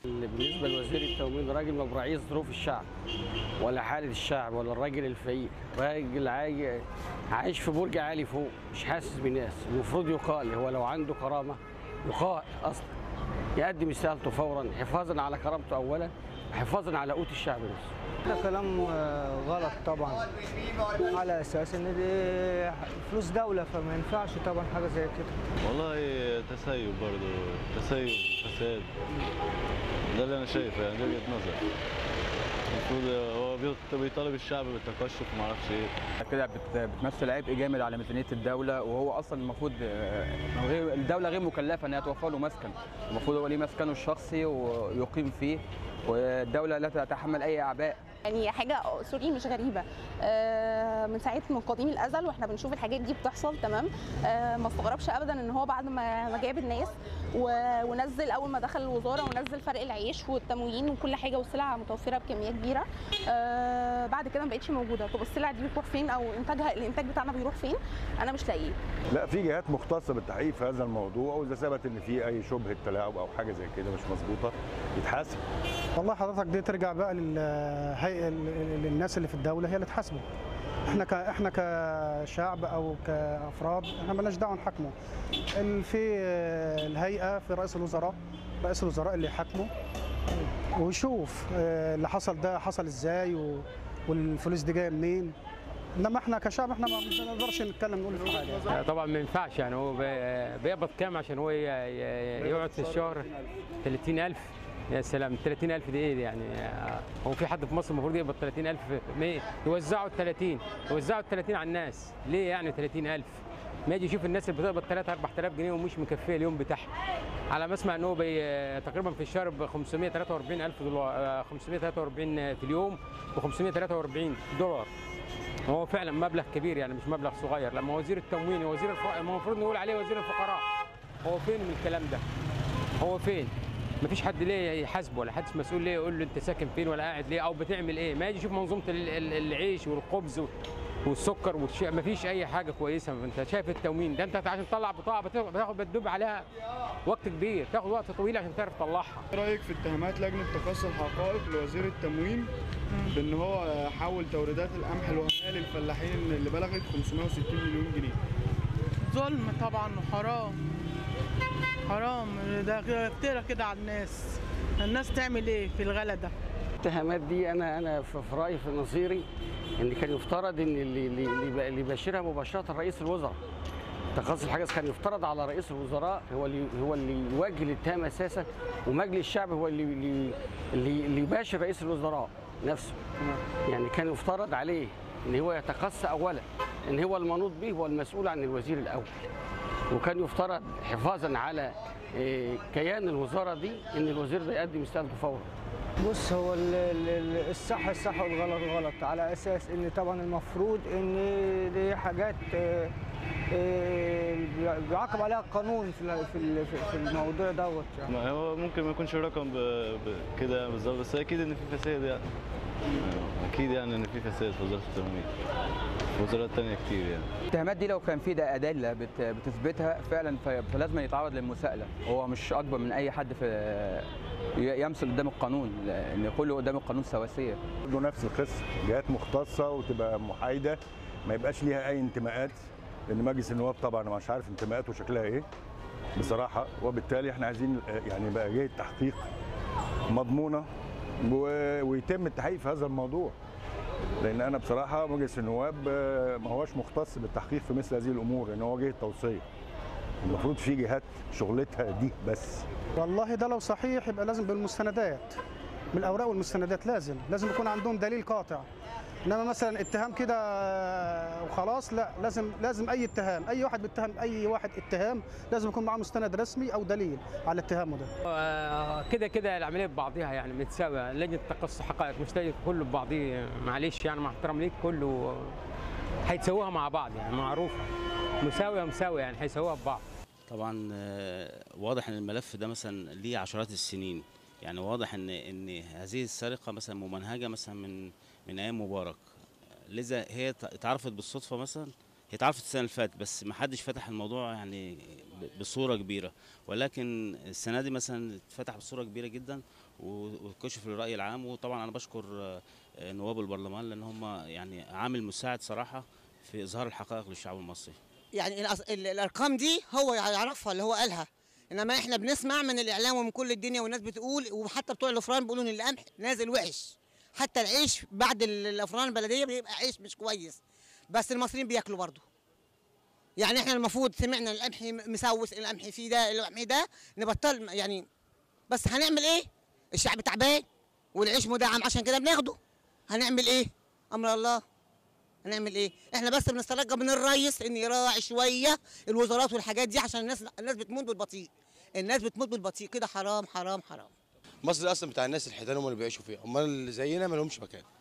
بالنسبه لوزير التموين راجل ما براعيش ظروف الشعب ولا حاله الشعب ولا الراجل الفقير راجل عاي- عايش في برج عالي فوق مش حاسس بالناس المفروض يقال هو لو عنده كرامه يقال اصلا يقدم استقالته فورا حفاظا على كرامته اولا وحفاظا على قوت الشعب نفسه ده كلام آه، غلط طبعا على اساس ان دي فلوس دوله فما ينفعش طبعا حاجه زي كده والله تسيب برضه تسيب فساد ده اللي انا شايفه يعني دي وجهه نظر المفروض هو بيط- بيطالب الشعب بالتقشف وما اعرفش ايه كده بت- بتمثل عبء جامد على ميزانيه الدوله وهو اصلا المفروض آه، غير الدوله غير مكلفه انها توفر له مسكن المفروض هو ليه مسكنه الشخصي ويقيم فيه والدوله لا تتحمل اي اعباء يعني حاجه سوري مش غريبه آه، من ساعه من قديم الازل واحنا بنشوف الحاجات دي بتحصل تمام آه، ما استغربش ابدا ان هو بعد ما ما جاب الناس و- ونزل اول ما دخل الوزاره ونزل فرق العيش والتموين وكل حاجه والسلع متوفره بكميه كبيره آه، بعد كده ما بقتش موجوده طب السلع دي بتروح فين او انتاجها الانتاج بتاعنا بيروح فين انا مش لاقيه لا في جهات مختصه بالتحقيق في هذا الموضوع واذا ثبت ان في اي شبهه تلاعب او حاجه زي كده مش مظبوطه يتحاسب والله حضرتك دي ترجع بقى للهيئه للناس اللي في الدوله هي اللي تحاسبه احنا ك احنا كشعب او كافراد احنا مالناش دعوه نحاكمه ال- في الهيئه في رئيس الوزراء رئيس الوزراء اللي يحاكمه ويشوف آه، اللي حصل ده حصل ازاي و- والفلوس دي جايه منين انما احنا كشعب احنا ما بنقدرش نتكلم نقول في حاجه طبعا ما ينفعش يعني هو بي- بيقبض كام عشان هو ي- ي- يقعد في الشهر 30000 يا سلام 30000 دي ايه دي يعني هو في حد في مصر المفروض يقبض 30000 مية- يوزعوا ال 30 يوزعوا ال 30 على الناس ليه يعني 30000 ما يجي يشوف الناس اللي بتقبض 3 4000 جنيه ومش مكفيه اليوم بتاعها على ما اسمع ان هو بي تقريبا في الشهر ب 543000 دولار آه، 543 في اليوم ب 543 دولار هو فعلا مبلغ كبير يعني مش مبلغ صغير لما وزير التموين وزير الفقراء ما هو المفروض نقول عليه وزير الفقراء هو فين من الكلام ده هو فين مفيش حد ليه يحاسبه ولا حد مسؤول ليه يقول له انت ساكن فين ولا قاعد ليه او بتعمل ايه ما يجي يشوف منظومه ال- ال- العيش والخبز و- والسكر والشيء مفيش اي حاجه كويسه انت شايف التموين ده انت عشان تطلع بطاقه بتاخد بتاخد- بتدوب عليها وقت كبير تاخد وقت طويل عشان تعرف تطلعها ايه رايك في اتهامات لجنه تقصي الحقائق لوزير التموين بان هو حول توريدات القمح الوهميه للفلاحين اللي بلغت 560 مليون جنيه ظلم طبعا وحرام حرام ده افترى كده على الناس الناس تعمل ايه في الغلا ده الاتهامات دي انا انا في في رايي في نظيري ان كان يفترض ان اللي اللي اللي اللي يباشرها مباشره رئيس الوزراء تخصص الحاجه كان يفترض على رئيس الوزراء هو اللي هو اللي يوجه الاتهام اساسا ومجلس الشعب هو اللي اللي اللي, اللي يباشر رئيس الوزراء نفسه يعني كان يفترض عليه ان هو يتقصى اولا ان هو المنوط به هو المسؤول عن الوزير الاول وكان يفترض حفاظا على إيه، كيان الوزاره دي ان الوزير ده يقدم استقالته فورا بص هو ال- ال- ال- الصح الصح والغلط غلط على اساس ان طبعا المفروض ان دي حاجات آه، آه، بيعاقب عليها القانون في ال- في ال- في الموضوع دوت يعني ما هو ممكن ما يكونش الرقم ب- ب- كده بالظبط بس اكيد ان في فساد يعني اكيد يعني ان في فساد في وزاره التموين في وزارات تانية كتير يعني الاتهامات دي لو كان في ده ادله بت- بتثبتها فعلا ف- فلازم يتعرض للمساءله هو مش اكبر من اي حد في ي- يمثل قدام القانون لان كله قدام القانون سواسيه برضه نفس القصه جهات مختصه وتبقى محايده ما يبقاش ليها اي انتماءات لان مجلس النواب طبعا أنا مش عارف انتماءاته شكلها ايه بصراحه وبالتالي احنا عايزين آه، يعني بقى جهه تحقيق مضمونه و- ويتم التحقيق في هذا الموضوع لان انا بصراحه مجلس النواب آه، ما هوش مختص بالتحقيق في مثل هذه الامور لان هو جهه توصيه المفروض في جهات شغلتها دي بس والله ده لو صحيح يبقى لازم بالمستندات بالاوراق والمستندات لازم لازم يكون عندهم دليل قاطع انما مثلا اتهام كده وخلاص لا لازم لازم اي اتهام اي واحد بيتهم اي واحد اتهام لازم يكون معاه مستند رسمي او دليل على اتهامه ده آه، كده كده العمليه ببعضها يعني متساويه لجنه تقصي حقائق مش لجنة كله ببعضيه معلش يعني مع احترام ليك كله هيتسووها مع بعض يعني معروفه مساويه مساويه يعني هيسووها ببعض طبعا آه، واضح ان الملف ده مثلا ليه عشرات السنين يعني واضح ان ان هذه السرقه مثلا ممنهجه مثلا من من ايام مبارك لذا هي ت- اتعرفت بالصدفه مثلا هي اتعرفت السنه اللي فاتت بس ما حدش فتح الموضوع يعني ب- بصوره كبيره ولكن السنه دي مثلا اتفتح بصوره كبيره جدا و- وكشف للراي العام وطبعا انا بشكر آه، آه، نواب البرلمان لان هم يعني عامل مساعد صراحه في اظهار الحقائق للشعب المصري يعني الأس- ال- الارقام دي هو يعرفها اللي هو قالها انما احنا بنسمع من الاعلام ومن كل الدنيا والناس بتقول وحتى بتوع الافران بيقولوا ان القمح نازل وحش حتى العيش بعد ال- الافران البلديه بيبقى عيش مش كويس بس المصريين بياكلوا برضه يعني احنا المفروض سمعنا القمح مسوس القمح فيه ده القمح ده نبطل يعني بس هنعمل ايه الشعب تعبان والعيش مدعم عشان كده بناخده هنعمل ايه امر الله هنعمل ايه؟ احنا بس بنسترجى من الرئيس ان يراعي شويه الوزارات والحاجات دي عشان الناس الناس بتموت بالبطيء. الناس بتموت بالبطيء كده حرام حرام حرام. مصر اصلا بتاع الناس الحيتان هم اللي بيعيشوا فيها امال اللي زينا ما لهمش مكان